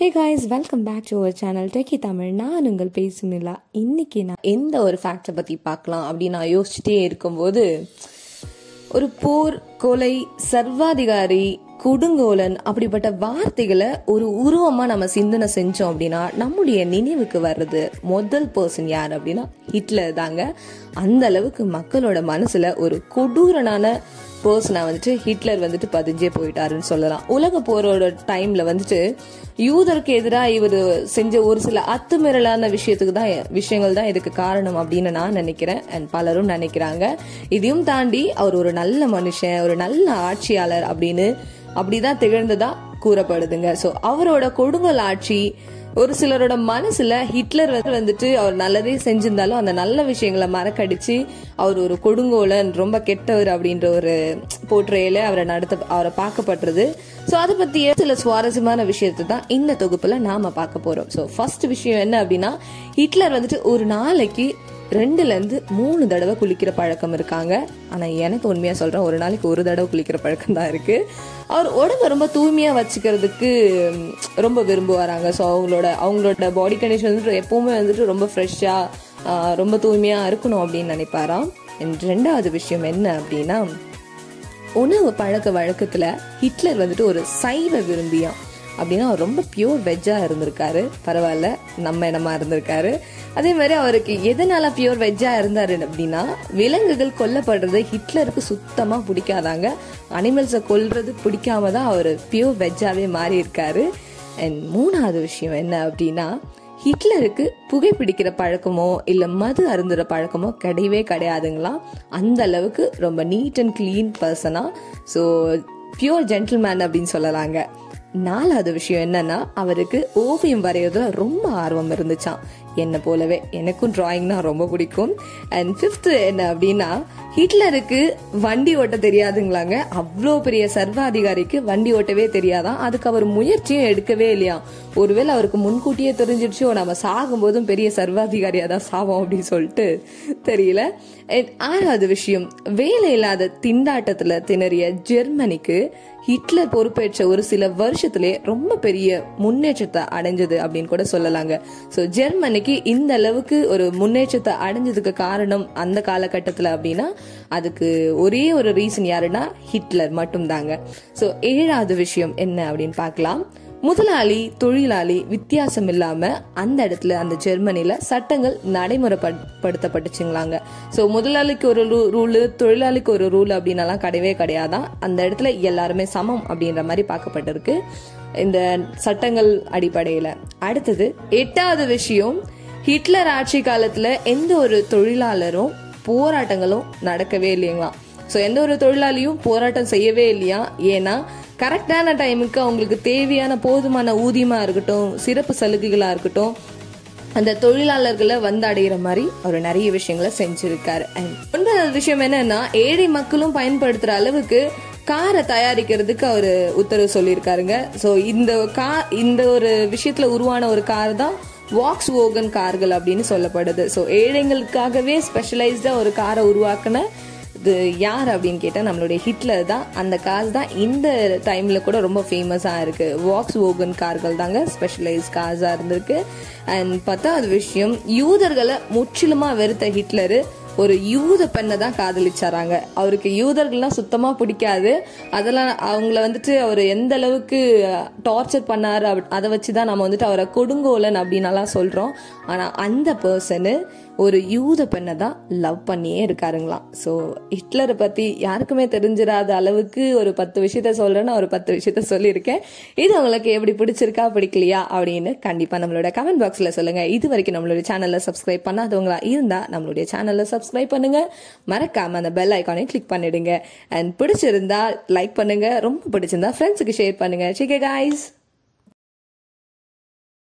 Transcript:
hey guys welcome back to our channel techie Tamil நான் உங்கள் பேசும் நிலா இன்னைக்கு நான் எந்த ஒரு ஃபேக்டை பற்றி பார்க்கலாம் அப்படின்னு நான் யோசிச்சுட்டே இருக்கும்போது ஒரு போர் கொலை சர்வாதிகாரி கொடுங்கோலன் அப்படிப்பட்ட வார்த்தைகளை ஒரு உருவமா நம்ம சிந்தனை செஞ்சோம் அப்படின்னா நம்முடைய நினைவுக்கு வர்றது முதல் பர்சன் யார் அப்படின்னா ஹிட்லர் தாங்க அந்த அளவுக்கு மக்களோட மனசுல ஒரு கொடூரனான பர்சனா வந்துட்டு ஹிட்லர் வந்துட்டு பதிஞ்சே போயிட்டாருன்னு சொல்லலாம் உலக போரோட டைம்ல வந்துட்டு யூதருக்கு எதிராக இவர் செஞ்ச ஒரு சில அத்துமீறலான விஷயத்துக்கு தான் விஷயங்கள் தான் இதுக்கு காரணம் அப்படின்னு நான் நினைக்கிறேன் அண்ட் பலரும் நினைக்கிறாங்க இதையும் தாண்டி அவர் ஒரு நல்ல மனுஷன் ஒரு நல்ல ஆட்சியாளர் அப்படின்னு அப்படிதான் திகழ்ந்ததா கூறப்படுதுங்க ஸோ அவரோட கொடுங்கல் ஆட்சி ஒரு சிலரோட மனசுல ஹிட்லர் வந்து வந்துட்டு அவர் நல்லதே செஞ்சிருந்தாலும் அந்த நல்ல விஷயங்களை மறக்கடிச்சு அவர் ஒரு கொடுங்கோலன் ரொம்ப கெட்டவர் அப்படின்ற ஒரு போற்றையில அவரை நடத்த அவரை பார்க்கப்படுறது ஸோ அதை பத்திய சில சுவாரஸ்யமான விஷயத்தை தான் இந்த தொகுப்புல நாம பார்க்க போறோம் ஸோ ஃபர்ஸ்ட் விஷயம் என்ன அப்படின்னா ஹிட்லர் வந்துட்டு ஒரு நாளைக்கு ரெண்டுல இருந்து மூணு தடவை குளிக்கிற பழக்கம் இருக்காங்க ஆனா எனக்கு உண்மையா சொல்றேன் ஒரு நாளைக்கு ஒரு தடவை குளிக்கிற பழக்கம் தான் இருக்கு அவர் உடம்ப ரொம்ப தூய்மையா வச்சுக்கிறதுக்கு ம், ரொம்ப விரும்புவாராங்க ஸோ அவங்களோட அவங்களோட பாடி கண்டிஷன் வந்துட்டு எப்பவுமே வந்துட்டு ரொம்ப ஃப்ரெஷ்ஷா ரொம்ப தூய்மையா இருக்கணும் அப்படின்னு நினைப்பாராம் And ரெண்டாவது விஷயம் என்ன அப்படின்னா உணவு பழக்க வழக்கத்துல ஹிட்லர் வந்துட்டு ஒரு சைவ விரும்பியாம் அப்படின்னா அவர் ரொம்ப பியூர் வெஜ்ஜா இருந்திருக்காரு பரவாயில்ல நம்ம இடமா இருந்திருக்காரு அதே மாதிரி அவருக்கு எதனால பியூர் வெஜ்ஜா இருந்தாரு அப்படின்னா விலங்குகள் கொல்லப்படுறது ஹிட்லருக்கு சுத்தமா பிடிக்காதாங்க அனிமல்ஸை கொல்றது பிடிக்காம தான் அவர் பியூர் வெஜ்ஜாவே மாறி இருக்காரு அண்ட் மூணாவது விஷயம் என்ன அப்படின்னா ஹிட்லருக்கு புகைப்பிடிக்கிற பழக்கமோ இல்ல மது அருந்துற பழக்கமோ கிடையவே கிடையாதுங்களாம் அந்த அளவுக்கு ரொம்ப நீட் அண்ட் க்ளீன் பர்சனா ஸோ பியூர் ஜென்டில்மேன் அப்படின்னு சொல்லலாங்க நாலாவது விஷயம் என்னன்னா அவருக்கு ஓவியம் வரைகிறதுல ரொம்ப ஆர்வம் இருந்துச்சாம் என்ன போலவே எனக்கும் டிராயிங்னா ரொம்ப பிடிக்கும் அண்ட் ஃபிஃப்த் என்ன அப்படின்னா ஹிட்லருக்கு வண்டி ஓட்ட தெரியாதுங்களாங்க அவ்வளோ பெரிய சர்வாதிகாரிக்கு வண்டி ஓட்டவே தெரியாதான் அதுக்கு அவர் முயற்சியும் எடுக்கவே இல்லையா ஒருவேளை அவருக்கு முன்கூட்டியே தெரிஞ்சிடுச்சோ நம்ம சாகும்போதும் பெரிய சர்வாதிகாரியா தான் சாவோம் அப்படின்னு சொல்லிட்டு தெரியல And ஆறாவது விஷயம் வேலை இல்லாத திண்டாட்டத்துல திணறிய ஜெர்மனிக்கு ஹிட்லர் பொறுப்பேற்ற ஒரு சில வருஷத்திலே ரொம்ப பெரிய முன்னேற்றத்தை அடைஞ்சது அப்படின்னு கூட சொல்லலாங்க ஸோ ஜெர்மனிக்கு இந்த அளவுக்கு ஒரு முன்னேற்றத்தை அடைஞ்சதுக்கு காரணம் அந்த காலகட்டத்தில் அப்படின்னா அதுக்கு ஒரே ஒரு ரீசன் யாருன்னா ஹிட்லர் மட்டும்தாங்க ஸோ ஏழாவது விஷயம் என்ன அப்படின்னு பார்க்கலாம் முதலாளி தொழிலாளி வித்தியாசம் இல்லாம அந்த இடத்துல அந்த ஜெர்மனில சட்டங்கள் நடைமுறைப்படுத்தப்பட்டுச்சுங்களாங்க ஸோ முதலாளிக்கு ஒரு ரூலு தொழிலாளிக்கு ஒரு ரூல் அப்படின்னலாம் கிடையவே கிடையாதான் அந்த இடத்துல எல்லாருமே சமம் அப்படின்ற மாதிரி பார்க்கப்பட்டிருக்கு இந்த சட்டங்கள் அடிப்படையில அடுத்தது எட்டாவது விஷயம் ஹிட்லர் ஆட்சி காலத்துல எந்த ஒரு தொழிலாளரும் போராட்டங்களும் நடக்கவே இல்லைங்களாம் ஸோ எந்த ஒரு தொழிலாளியும் போராட்டம் செய்யவே இல்லையா ஏன்னா கரெக்டான டைமுக்கு அவங்களுக்கு தேவையான போதுமான ஊதியமா இருக்கட்டும் சிறப்பு சலுகைகளா இருக்கட்டும் அந்த தொழிலாளர்களை வந்து அடைகிற மாதிரி அவர் நிறைய விஷயங்களை செஞ்சிருக்காரு And ஒன்பதாவது விஷயம் என்னன்னா ஏழை மக்களும் பயன்படுத்துற அளவுக்கு காரை தயாரிக்கிறதுக்கு அவர் உத்தரவு சொல்லியிருக்காருங்க ஸோ இந்த கா இந்த ஒரு விஷயத்துல உருவான ஒரு கார் தான் வாக்ஸ் ஓகன் கார்கள் அப்படின்னு சொல்லப்படுது ஸோ ஏழைங்களுக்காகவே ஸ்பெஷலைஸ்டா ஒரு காரை உருவாக்குன இது யார் அப்படின்னு கேட்டால் நம்மளுடைய ஹிட்லர் தான் அந்த கார் தான் இந்த டைமில் கூட ரொம்ப ஃபேமஸாக இருக்குது வாக்ஸ் ஓகன் கார்கள் தாங்க ஸ்பெஷலைஸ் கார்ஸாக இருந்திருக்கு அண்ட் பத்தாவது விஷயம் யூதர்களை முற்றிலுமாக வெறுத்த ஹிட்லரு ஒரு யூத பெண்ணை தான் காதலிச்சாராங்க அவருக்கு யூதர்கள்லாம் சுத்தமா பிடிக்காது அதெல்லாம் அவங்கள வந்துட்டு அவர் எந்த அளவுக்கு டார்ச்சர் பண்ணாரு அப்- அதை வச்சுதான் நம்ம வந்துட்டு அவரை கொடுங்கோலன் அப்படின்னலாம் சொல்றோம் ஆனா அந்த பர்சனு ஒரு யூத பெண்ணை தான் லவ் பண்ணியே இருக்காருங்களாம் ஸோ ஹிட்லரை பத்தி யாருக்குமே தெரிஞ்சிடாத அளவுக்கு ஒரு பத்து விஷயத்த சொல்றேன்னு ஒரு பத்து விஷயத்த சொல்லியிருக்கேன் இது உங்களுக்கு எப்படி பிடிச்சிருக்கா பிடிக்கலையா அப்படின்னு கண்டிப்பா நம்மளோட கமெண்ட் பாக்ஸ்ல சொல்லுங்க இது வரைக்கும் நம்மளுடைய சேனல்ல சப்ஸ்கிரைப் பண்ணாதவங்களா இருந்தா நம்மளுடைய சேனல்ல சப்ஸ்கிரைப் பண்ணுங்க மறக்காம அந்த பெல் ஐக்கானையும் கிளிக் பண்ணிடுங்க அண்ட் பிடிச்சிருந்தா லைக் பண்ணுங்க ரொம்ப பிடிச்சிருந்தா ஃப்ரெண்ட்ஸுக்கு ஷேர் பண்ணுங்க சிக்கே காய்ஸ்